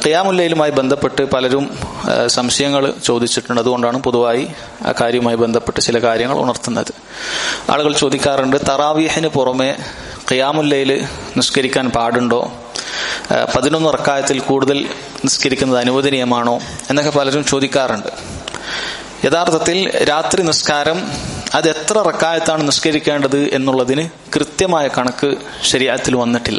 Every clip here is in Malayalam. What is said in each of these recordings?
ഖിയാമുല്ലയിലുമായി ബന്ധപ്പെട്ട് പലരും ഏഹ്, സംശയങ്ങൾ ചോദിച്ചിട്ടുണ്ട് അതുകൊണ്ടാണ് പൊതുവായി ആ കാര്യവുമായി ബന്ധപ്പെട്ട് ചില കാര്യങ്ങൾ ഉണർത്തുന്നത് ആളുകൾ ചോദിക്കാറുണ്ട് തറാവീഹിന് പുറമെ ഖിയാമുല്ലയിൽ നിസ്കരിക്കാൻ പാടുണ്ടോ ഏഹ്, പതിനൊന്ന് റക്കായത്തിൽ കൂടുതൽ നിസ്കരിക്കുന്നത് അനുവദനീയമാണോ എന്നൊക്കെ പലരും ചോദിക്കാറുണ്ട് യഥാർത്ഥത്തിൽ രാത്രി നിസ്കാരം അത് എത്ര റക്കായത്താണ് നിസ്കരിക്കേണ്ടത് എന്നുള്ളതിന് കൃത്യമായ കണക്ക് ശരീരത്തിൽ വന്നിട്ടില്ല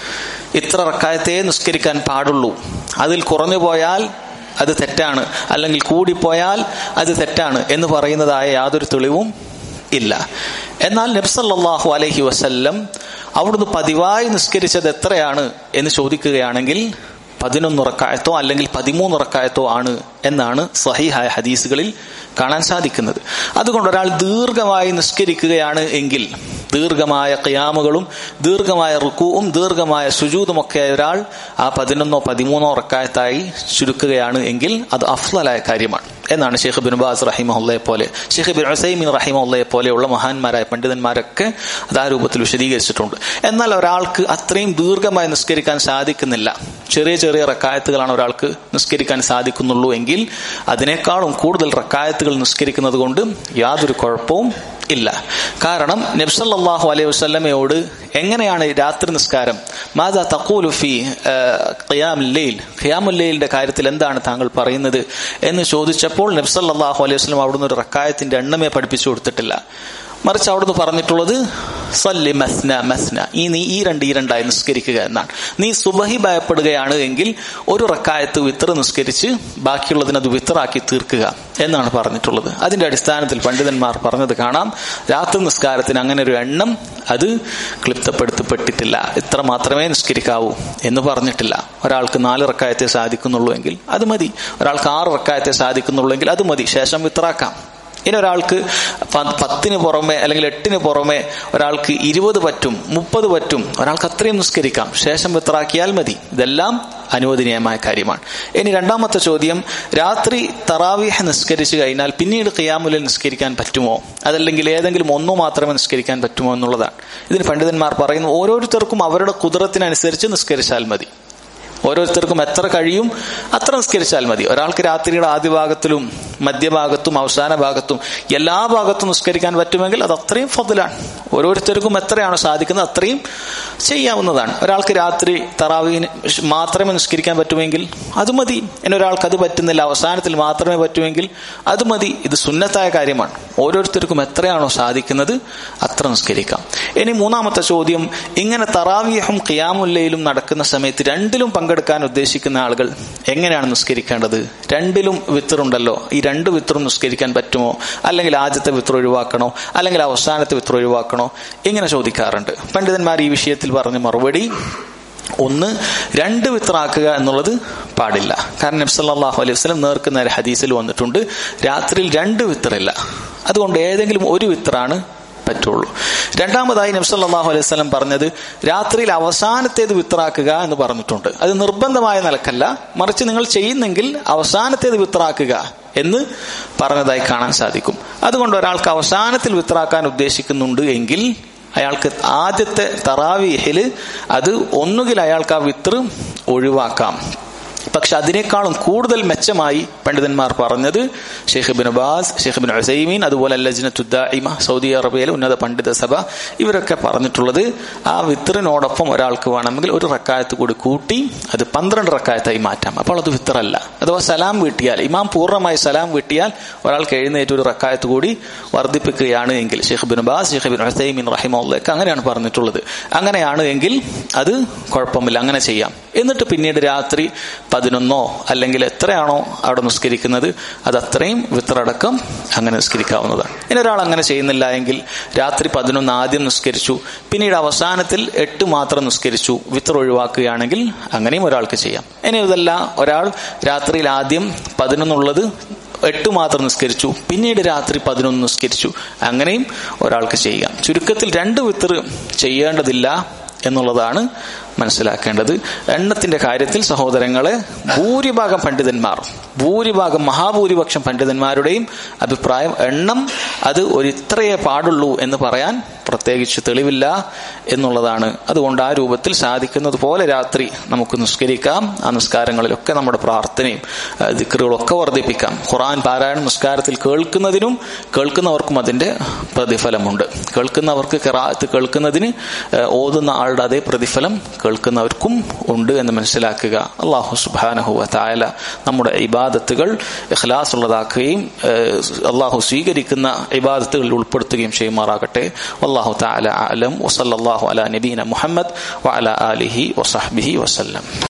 ഇത്ര റക്കായത്തേ നിസ്കരിക്കാൻ പാടുള്ളൂ അതിൽ കുറഞ്ഞു പോയാൽ അത് തെറ്റാണ് അല്ലെങ്കിൽ കൂടിപ്പോയാൽ അത് തെറ്റാണ് എന്ന് പറയുന്നതായ യാതൊരു തെളിവും ഇല്ല എന്നാൽ നബ്സല്ലാഹു അലഹി വസല്ലം അവിടുന്ന് പതിവായി നിസ്കരിച്ചത് എത്രയാണ് എന്ന് ചോദിക്കുകയാണെങ്കിൽ പതിനൊന്ന് റക്കായത്തോ അല്ലെങ്കിൽ പതിമൂന്ന് റക്കായത്തോ ആണ് എന്നാണ് സഹിഹായ ഹദീസുകളിൽ കാണാൻ സാധിക്കുന്നത് അതുകൊണ്ട് ഒരാൾ ദീർഘമായി നിസ്കരിക്കുകയാണ് എങ്കിൽ ദീർഘമായ ഖിയാമുകളും ദീർഘമായ റുക്കുവും ദീർഘമായ സുജൂതുമൊക്കെ ഒരാൾ ആ പതിനൊന്നോ പതിമൂന്നോ റക്കായത്തായി ചുരുക്കുകയാണ് എങ്കിൽ അത് അഫ്ലലായ കാര്യമാണ് എന്നാണ് ഷെയ്ഖ് ബിൻ ബാസ് റഹിമഹുല്ലയെ പോലെ ഷെയ്ഖ് ബിൻ ഹുസൈമിൻ റഹിമഹുല്ലയെ പോലെയുള്ള മഹാന്മാരായ പണ്ഡിതന്മാരൊക്കെ അത് ആ രൂപത്തിൽ വിശദീകരിച്ചിട്ടുണ്ട് എന്നാൽ ഒരാൾക്ക് അത്രയും ദീർഘമായി നിസ്കരിക്കാൻ സാധിക്കുന്നില്ല ചെറിയ ചെറിയ റക്കായത്തുകളാണ് ഒരാൾക്ക് നിസ്കരിക്കാൻ സാധിക്കുന്നുള്ളൂ എങ്കിൽ അതിനേക്കാളും കൂടുതൽ റക്കായത്തുകൾ നിസ്കരിക്കുന്നത് കൊണ്ട് യാതൊരു കുഴപ്പവും ഇല്ല കാരണം നബ്സല്ലാഹു അലൈഹി വസ്ലമയോട് എങ്ങനെയാണ് രാത്രി നിസ്കാരം മാതാ തക്കൂലു ഫി ഖിയാമുല്ലയിൽ ഖിയാമുല്ലയിലിന്റെ കാര്യത്തിൽ എന്താണ് താങ്കൾ പറയുന്നത് എന്ന് ചോദിച്ചപ്പോൾ നബ്സല്ലാഹു അലൈഹി വസ്ലം അവിടുന്ന് ഒരു റക്കായത്തിന്റെ എണ്ണമേ പഠിപ്പിച്ചു കൊടുത്തിട്ടില്ല മറിച്ച് അവിടുന്ന് പറഞ്ഞിട്ടുള്ളത് സല്ലി മസ്ന മസ്ന ഈ നീ ഈ രണ്ട് ഈ രണ്ടായി നിസ്കരിക്കുക എന്നാണ് നീ സുബഹി ഭയപ്പെടുകയാണ് എങ്കിൽ ഒരു റക്കായത്ത് വിത്തർ നിസ്കരിച്ച് ബാക്കിയുള്ളതിന് അത് വിത്തറാക്കി തീർക്കുക എന്നാണ് പറഞ്ഞിട്ടുള്ളത് അതിന്റെ അടിസ്ഥാനത്തിൽ പണ്ഡിതന്മാർ പറഞ്ഞത് കാണാം രാത്രി നിസ്കാരത്തിന് അങ്ങനെ ഒരു എണ്ണം അത് ക്ലിപ്തപ്പെടുത്തപ്പെട്ടിട്ടില്ല ഇത്ര മാത്രമേ നിസ്കരിക്കാവൂ എന്ന് പറഞ്ഞിട്ടില്ല ഒരാൾക്ക് നാല് റക്കായത്തെ സാധിക്കുന്നുള്ളൂ എങ്കിൽ അത് മതി ഒരാൾക്ക് ആറ് റക്കായത്തെ സാധിക്കുന്നുള്ളൂ എങ്കിൽ അത് മതി ശേഷം വിത്തറാക്കാം ഇനി ഒരാൾക്ക് പ- പത്തിന് പുറമെ അല്ലെങ്കിൽ എട്ടിന് പുറമെ ഒരാൾക്ക് ഇരുപത് പറ്റും മുപ്പത് പറ്റും ഒരാൾക്ക് അത്രയും നിസ്കരിക്കാം ശേഷം വിത്രാക്കിയാൽ മതി ഇതെല്ലാം അനുവദനീയമായ കാര്യമാണ് ഇനി രണ്ടാമത്തെ ചോദ്യം രാത്രി തറാവീഹ് നിസ്കരിച്ചു കഴിഞ്ഞാൽ പിന്നീട് ഖിയാമുലിൽ നിസ്കരിക്കാൻ പറ്റുമോ അതല്ലെങ്കിൽ ഏതെങ്കിലും ഒന്നു മാത്രമേ നിസ്കരിക്കാൻ പറ്റുമോ എന്നുള്ളതാണ് ഇതിന് പണ്ഡിതന്മാർ പറയുന്നു ഓരോരുത്തർക്കും അവരുടെ കുതിരത്തിനനുസരിച്ച് നിസ്കരിച്ചാൽ മതി ഓരോരുത്തർക്കും എത്ര കഴിയും അത്ര നിസ്കരിച്ചാൽ മതി ഒരാൾക്ക് രാത്രിയുടെ ആദ്യ ഭാഗത്തിലും മധ്യഭാഗത്തും അവസാന ഭാഗത്തും എല്ലാ ഭാഗത്തും നിസ്കരിക്കാൻ പറ്റുമെങ്കിൽ അത് അത്രയും ഫതിലാണ് ഓരോരുത്തർക്കും എത്രയാണോ സാധിക്കുന്നത് അത്രയും ചെയ്യാവുന്നതാണ് ഒരാൾക്ക് രാത്രി തറാവീന് മാത്രമേ നിസ്കരിക്കാൻ പറ്റുമെങ്കിൽ അത് മതി ഇനി ഒരാൾക്ക് അത് പറ്റുന്നില്ല അവസാനത്തിൽ മാത്രമേ പറ്റുമെങ്കിൽ അത് മതി ഇത് സുന്നത്തായ കാര്യമാണ് ഓരോരുത്തർക്കും എത്രയാണോ സാധിക്കുന്നത് അത്ര നിസ്കരിക്കാം ഇനി മൂന്നാമത്തെ ചോദ്യം ഇങ്ങനെ തറാവിയഹും ഖിയാമുല്ലയിലും നടക്കുന്ന സമയത്ത് രണ്ടിലും പങ്കെടുക്കാൻ ഉദ്ദേശിക്കുന്ന ആളുകൾ എങ്ങനെയാണ് നിസ്കരിക്കേണ്ടത് രണ്ടിലും വിത്തറുണ്ടല്ലോ ഈ രണ്ട് വിത്തറും നിസ്കരിക്കാൻ പറ്റുമോ അല്ലെങ്കിൽ ആദ്യത്തെ വിത്തർ ഒഴിവാക്കണോ അല്ലെങ്കിൽ അവസാനത്തെ വിത്തർ ഒഴിവാക്കണോ ഇങ്ങനെ ചോദിക്കാറുണ്ട് പണ്ഡിതന്മാർ ഈ വിഷയത്തിൽ പറഞ്ഞ മറുപടി ഒന്ന് രണ്ട് വിത്രാക്കുക എന്നുള്ളത് പാടില്ല കാരണം നബ്സല്ലാഹു അലൈഹി വസ്ലം നേർക്കുന്ന ഒരു ഹദീസിൽ വന്നിട്ടുണ്ട് രാത്രിയിൽ രണ്ട് വിത്തറില്ല അതുകൊണ്ട് ഏതെങ്കിലും ഒരു വിത്രാണ് പറ്റുള്ളൂ രണ്ടാമതായി നബ്സല്ലാഹു അലൈഹി വസ്ലം പറഞ്ഞത് രാത്രിയിൽ അവസാനത്തേത് വിത്രാക്കുക എന്ന് പറഞ്ഞിട്ടുണ്ട് അത് നിർബന്ധമായ നിലക്കല്ല മറിച്ച് നിങ്ങൾ ചെയ്യുന്നെങ്കിൽ അവസാനത്തേത് വിത്രാക്കുക എന്ന് പറഞ്ഞതായി കാണാൻ സാധിക്കും അതുകൊണ്ട് ഒരാൾക്ക് അവസാനത്തിൽ വിത്രാക്കാൻ ഉദ്ദേശിക്കുന്നുണ്ട് എങ്കിൽ അയാൾക്ക് ആദ്യത്തെ തറാവീഹില് അത് ഒന്നുകിൽ അയാൾക്ക് ആ വിത്ര ഒഴിവാക്കാം പക്ഷെ അതിനേക്കാളും കൂടുതൽ മെച്ചമായി പണ്ഡിതന്മാർ പറഞ്ഞത് Sheikh bin Baz Sheikh bin Uthaymeen അതുപോലെ ലജ്നത്തുദ്ദായിമ സൗദി അറേബ്യയിലെ ഉന്നത പണ്ഡിത സഭ ഇവരൊക്കെ പറഞ്ഞിട്ടുള്ളത് ആ വിത്തറിനോടൊപ്പം ഒരാൾക്ക് വേണമെങ്കിൽ ഒരു റക്കായത്ത് കൂടി കൂട്ടി അത് പന്ത്രണ്ട് റക്കായത്തായി മാറ്റാം അപ്പോൾ അത് വിത്തറല്ല അഥവാ സലാം വീട്ടിയാൽ ഇമാം പൂർണ്ണമായി സലാം വീട്ടിയാൽ ഒരാൾക്ക് എഴുന്നേറ്റ് ഒരു റക്കായത്ത് കൂടി വർദ്ധിപ്പിക്കുകയാണ് എങ്കിൽ Sheikh bin Baz Sheikh bin Uthaymeen റഹിമുള്ളൊക്കെ അങ്ങനെയാണ് പറഞ്ഞിട്ടുള്ളത് അങ്ങനെയാണ് എങ്കിൽ അത് കുഴപ്പമില്ല അങ്ങനെ ചെയ്യാം എന്നിട്ട് പിന്നീട് രാത്രി പതിനൊന്നോ അല്ലെങ്കിൽ എത്രയാണോ അവിടെ നിസ്കരിക്കുന്നത് അത് അത്രയും വിത്രടക്കം അങ്ങനെ നിസ്കരിക്കാവുന്നതാണ് ഇനി ഒരാൾ അങ്ങനെ ചെയ്യുന്നില്ല എങ്കിൽ രാത്രി പതിനൊന്ന് ആദ്യം നിസ്കരിച്ചു പിന്നീട് അവസാനത്തിൽ എട്ട് മാത്രം നിസ്കരിച്ചു വിത്ര ഒഴിവാക്കുകയാണെങ്കിൽ അങ്ങനെയും ഒരാൾക്ക് ചെയ്യാം ഇനി ഇതല്ല ഒരാൾ രാത്രിയിൽ ആദ്യം പതിനൊന്നുള്ളത് എട്ട് മാത്രം നിസ്കരിച്ചു പിന്നീട് രാത്രി പതിനൊന്ന് നിസ്കരിച്ചു അങ്ങനെയും ഒരാൾക്ക് ചെയ്യാം ചുരുക്കത്തിൽ രണ്ട് വിത്തർ ചെയ്യേണ്ടതില്ല എന്നുള്ളതാണ് മനസ്സിലാക്കേണ്ടത് എണ്ണത്തിന്റെ കാര്യത്തിൽ സഹോദരങ്ങളെ ഭൂരിഭാഗം പണ്ഡിതന്മാർ ഭൂരിഭാഗം മഹാഭൂരിപക്ഷം പണ്ഡിതന്മാരുടെയും അഭിപ്രായം എണ്ണം അത് ഒരു ഇത്രയേ പാടുള്ളൂ എന്ന് പറയാൻ പ്രത്യേകിച്ച് തെളിവില്ല എന്നുള്ളതാണ് അതുകൊണ്ട് ആ രൂപത്തിൽ സാധിക്കുന്നത് പോലെ രാത്രി നമുക്ക് നിസ്കരിക്കാം ആ നിസ്കാരങ്ങളിലൊക്കെ നമ്മുടെ പ്രാർത്ഥനയും ആ, ദിക്റുകളൊക്കെ വർദ്ധിപ്പിക്കാം ഖുറാൻ പാരായണം നിസ്കാരത്തിൽ കേൾക്കുന്നതിനും കേൾക്കുന്നവർക്കും അതിന്റെ പ്രതിഫലമുണ്ട് കേൾക്കുന്നവർക്ക് കിറാത്ത് കേൾക്കുന്നതിന് ആ, ഓതുന്ന ആളുടെ അതേ പ്രതിഫലം കേൾക്കുന്നവർക്കും ഉണ്ട് എന്ന് മനസ്സിലാക്കുക അള്ളാഹു സുബാനഹുവ തായാല നമ്മുടെ ഇബാദത്തുകൾ ഇഖ്ലാസ് ഉള്ളതാക്കുകയും ഏഹ്, അള്ളാഹു സ്വീകരിക്കുന്ന ഇബാദത്തുകളിൽ ഉൾപ്പെടുത്തുകയും ചെയ്യുമാറാകട്ടെ അള്ളാഹു താല അലം വസല്ലാഹു അല നബീന മുഹമ്മദ് വഅല ആലിഹി വസഹ്ബിഹി വസല്ലം